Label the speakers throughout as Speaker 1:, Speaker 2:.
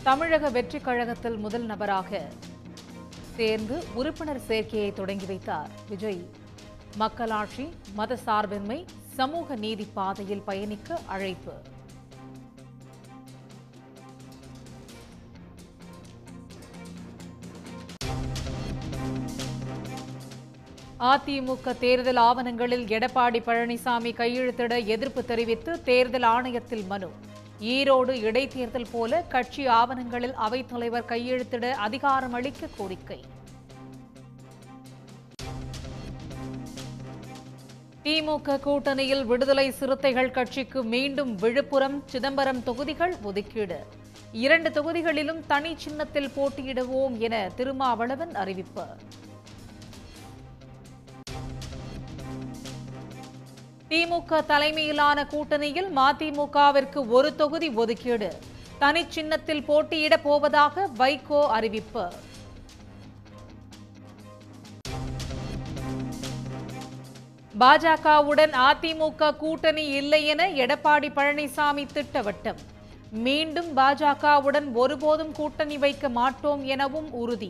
Speaker 1: தமிழக வெற்றி கழகத்தில் முதல் நபராக சேர்ந்து உறுப்பினர் சேர்க்கையை தொடங்கி வைத்தார் விஜய் மக்களாட்சி மத சார்பின்மை சமூக நீதி பாதையில் பயணிக்க அழைப்பு அதிமுக தேர்தல் ஆவணங்களில் எடப்பாடி பழனிசாமி கையெழுத்திட எதிர்ப்பு தெரிவித்து தேர்தல் ஆணையத்தில் மனு ஈரோடு இடைத்தேர்தல் போல கட்சி ஆவணங்களில் அவைத்தலைவர் கையெழுத்திட அதிகாரம் அளிக்க கோரிக்கை திமுக கூட்டணியில் விடுதலை சிறுத்தைகள் கட்சிக்கு மீண்டும் விழுப்புரம் சிதம்பரம் தொகுதிகள் ஒதுக்கீடு இரண்டு தொகுதிகளிலும் தனி சின்னத்தில் போட்டியிடுவோம் என திருமாவளவன் அறிவிப்பு திமுக தலைமையிலான கூட்டணியில் மதிமுகவிற்கு ஒரு தொகுதி ஒதுக்கீடு தனி சின்னத்தில் போட்டியிடப் போவதாக வைகோ அறிவிப்பு பாஜகவுடன் அதிமுக கூட்டணி இல்லை என எடப்பாடி பழனிசாமி திட்டவட்டம் மீண்டும் பாஜகவுடன் ஒருபோதும் கூட்டணி வைக்க மாட்டோம் எனவும் உறுதி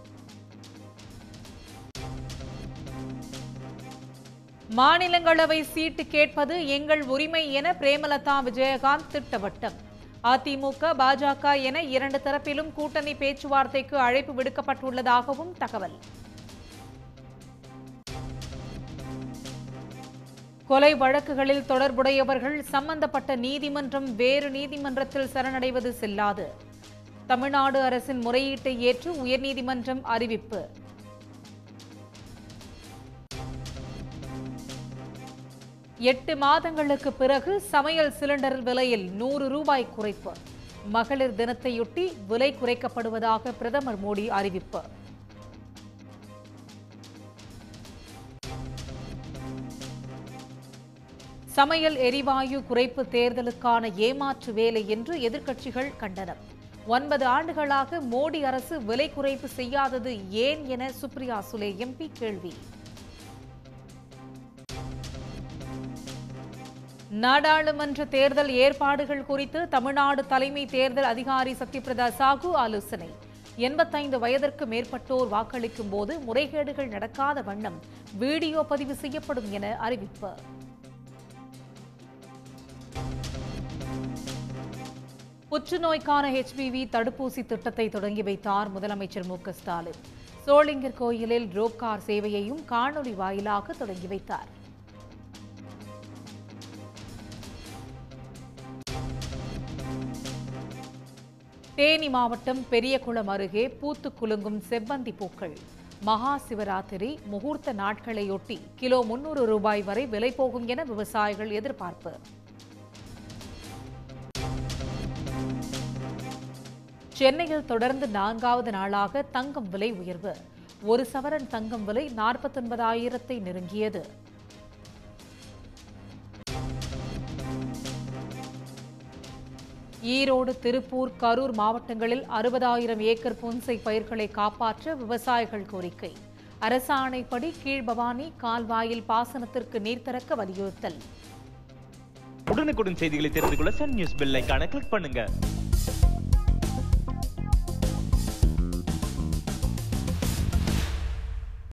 Speaker 1: மாநிலங்களவை சீட்டு கேட்பது எங்கள் உரிமை என பிரேமலதா விஜயகாந்த் திட்டவட்டம் அதிமுக பாஜக என இரண்டு தரப்பிலும் கூட்டணி பேச்சுவார்த்தைக்கு அழைப்பு விடுக்கப்பட்டுள்ளதாகவும் தகவல் கொலை வழக்குகளில் தொடர்புடையவர்கள் சம்பந்தப்பட்ட நீதிமன்றம் வேறு நீதிமன்றத்தில் சரணடைவது செல்லாது தமிழ்நாடு அரசின் முறையீட்டை ஏற்று உயர்நீதிமன்றம் அறிவிப்பு எட்டு மாதங்களுக்கு பிறகு சமையல் சிலிண்டர் விலையில் நூறு ரூபாய் குறைப்பு மகளிர் தினத்தையொட்டி விலை குறைக்கப்படுவதாக பிரதமர் மோடி அறிவிப்பு சமையல் எரிவாயு குறைப்பு தேர்தலுக்கான ஏமாற்று வேலை என்று எதிர்க்கட்சிகள் கண்டனம் ஒன்பது ஆண்டுகளாக மோடி அரசு விலை குறைப்பு செய்யாதது ஏன் என சுப்ரியா சுலே எம்பி கேள்வி நாடாளுமன்ற தேர்தல் ஏற்பாடுகள் குறித்து தமிழ்நாடு தலைமை தேர்தல் அதிகாரி சத்யபிரதா சாகு ஆலோசனை எண்பத்தைந்து வயதிற்கு மேற்பட்டோர் வாக்களிக்கும் போது முறைகேடுகள் நடக்காத வண்ணம் வீடியோ பதிவு செய்யப்படும் என அறிவிப்பு புற்றுநோய்க்கான ஹெச்பிவி தடுப்பூசி திட்டத்தை தொடங்கி வைத்தார் முதலமைச்சர் மு க ஸ்டாலின் சோளிங்கர் கோயிலில் ரோப்கார் சேவையையும் காணொலி வாயிலாக தொடங்கி வைத்தார் தேனி மாவட்டம் பெரியகுளம் அருகே பூத்து குலுங்கும் செவ்வந்தி பூக்கள் மகா சிவராத்திரி முகூர்த்த நாட்களையொட்டி கிலோ முன்னூறு ரூபாய் வரை விலை போகும் என விவசாயிகள் எதிர்பார்ப்பு சென்னையில் தொடர்ந்து நான்காவது நாளாக தங்கம் விலை உயர்வு ஒரு சவரன் தங்கம் விலை நாற்பத்தொன்பதாயிரத்தை நெருங்கியது ஈரோடு திருப்பூர் கரூர் மாவட்டங்களில் அறுபதாயிரம் ஏக்கர் புன்சை பயிர்களை காப்பாற்ற விவசாயிகள் கோரிக்கை அரசாணைப்படி கீழ்பவானி கால்வாயில் பாசனத்திற்கு நீர் திறக்க வலியுறுத்தல்
Speaker 2: உடனுக்குடன் செய்திகளை தெரிந்து கொள்ள சன் நியூஸ் பெல் ஐகானை கிளிக் பண்ணுங்க